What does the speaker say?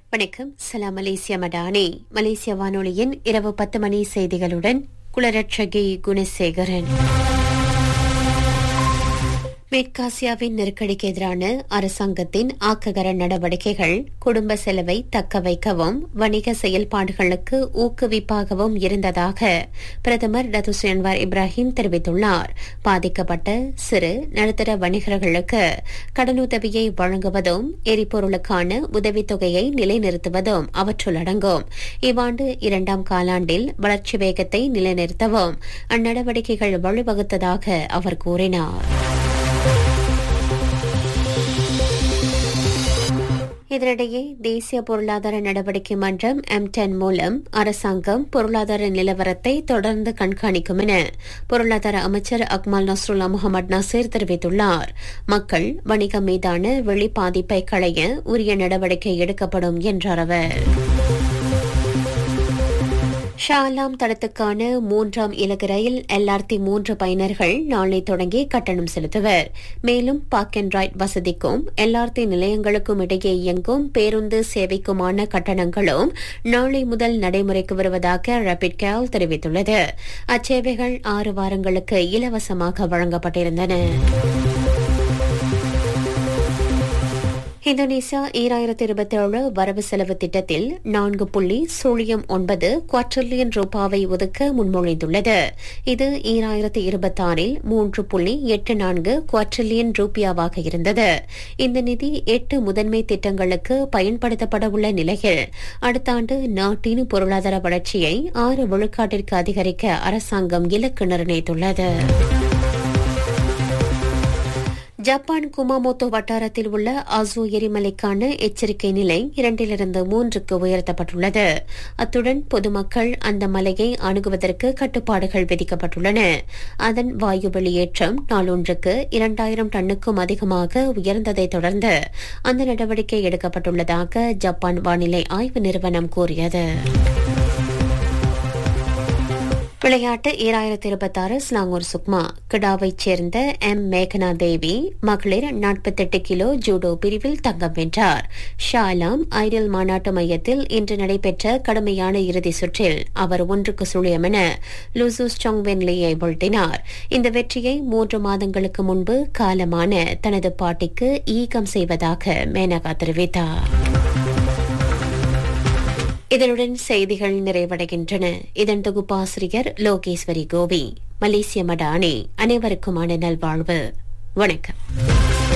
வணக்கம் சலாம் மலேசியா மடானி மலேசிய வானொலியின் இரவு பத்து மணி செய்திகளுடன் குலரட்சகி குணசேகரன் மேற்காசியாவின் நெருக்கடிக்கு எதிரான அரசாங்கத்தின் ஆக்ககர நடவடிக்கைகள் குடும்ப செலவை தக்க வைக்கவும் வணிக செயல்பாடுகளுக்கு ஊக்குவிப்பாகவும் இருந்ததாக பிரதமர் டத்துஸ் அன்வார் இப்ராஹிம் தெரிவித்துள்ளார் பாதிக்கப்பட்ட சிறு நடுத்தர வணிகர்களுக்கு கடனுதவியை வழங்குவதும் எரிபொருளுக்கான உதவித்தொகையை நிலைநிறுத்துவதும் அவற்றுள் அடங்கும் இவ்வாண்டு இரண்டாம் காலாண்டில் வளர்ச்சி வேகத்தை நிலைநிறுத்தவும் அந்நடவடிக்கைகள் வழிவகுத்ததாக அவர் கூறினார் இதனிடையே தேசிய பொருளாதார நடவடிக்கை மன்றம் எம் டென் மூலம் அரசாங்கம் பொருளாதார நிலவரத்தை தொடர்ந்து கண்காணிக்கும் என பொருளாதார அமைச்சர் அக்மால் நஸ்ருல்லா முகமது நசீர் தெரிவித்துள்ளார் மக்கள் வணிகம் மீதான வெளி பாதிப்பை களைய உரிய நடவடிக்கை எடுக்கப்படும் என்றார் அவர் ஷாலாம் தடத்துக்கான மூன்றாம் இலக்கு ரயில் எல்ஆர்டி மூன்று பயனர்கள் நாளை தொடங்கி கட்டணம் செலுத்துவர் மேலும் பார்க் அண்ட் ரைட் வசதிக்கும் எல்ஆர்டி நிலையங்களுக்கும் இடையே இயங்கும் பேருந்து சேவைக்குமான கட்டணங்களும் நாளை முதல் நடைமுறைக்கு வருவதாக ரேபிட் கேல் தெரிவித்துள்ளது அச்சேவைகள் ஆறு வாரங்களுக்கு இலவசமாக வழங்கப்பட்டிருந்தன இந்தோனேசியா ஈராயிரத்தி இருபத்தி ஏழு வரவு செலவு திட்டத்தில் நான்கு புள்ளி சுழியம் ஒன்பது குவாட்ரில்லியன் ரூபாவை ஒதுக்க முன்மொழிந்துள்ளது இது ஈராயிரத்தி இருபத்தி ஆறில் மூன்று புள்ளி எட்டு நான்கு குவாட்ரில்லியன் ரூபியாவாக இருந்தது இந்த நிதி எட்டு முதன்மை திட்டங்களுக்கு பயன்படுத்தப்பட உள்ள நிலையில் அடுத்த ஆண்டு நாட்டின் பொருளாதார வளர்ச்சியை ஆறு விழுக்காட்டிற்கு அதிகரிக்க அரசாங்கம் இலக்கு நிர்ணயித்துள்ளது ஜப்பான் குமாமோட்டோ வட்டாரத்தில் உள்ள அசு எரிமலைக்கான எச்சரிக்கை நிலை இரண்டிலிருந்து மூன்றுக்கு உயர்த்தப்பட்டுள்ளது அத்துடன் பொதுமக்கள் அந்த மலையை அணுகுவதற்கு கட்டுப்பாடுகள் விதிக்கப்பட்டுள்ளன அதன் வாயு வெளியேற்றம் நாளொன்றுக்கு இரண்டாயிரம் டன்னுக்கும் அதிகமாக உயர்ந்ததை தொடர்ந்து அந்த நடவடிக்கை எடுக்கப்பட்டுள்ளதாக ஜப்பான் வானிலை ஆய்வு நிறுவனம் கூறியது விளையாட்டு ஈராயிரத்தி இருபத்தாறு ஸ்லாங்கூர் சுக்மா கிடாவைச் சேர்ந்த எம் மேகனா தேவி மகளிர் நாற்பத்தெட்டு கிலோ ஜூடோ பிரிவில் தங்கம் வென்றார் ஷாலாம் ஐடியல் மாநாட்டு மையத்தில் இன்று நடைபெற்ற கடுமையான இறுதிச் சுற்றில் அவர் ஒன்றுக்கு சுழியம் என லூசூஸ் சாங்வென்லியை வீழ்த்தினார் இந்த வெற்றியை மூன்று மாதங்களுக்கு முன்பு காலமான தனது பாட்டிக்கு ஈகம் செய்வதாக மேனகா தெரிவித்தார் இதனுடன் செய்திகள் நிறைவடைகின்றன இதன் தொகுப்பாசிரியர் லோகேஸ்வரி கோவி மலேசிய மடானி அனைவருக்குமான நல்வாழ்வு வணக்கம்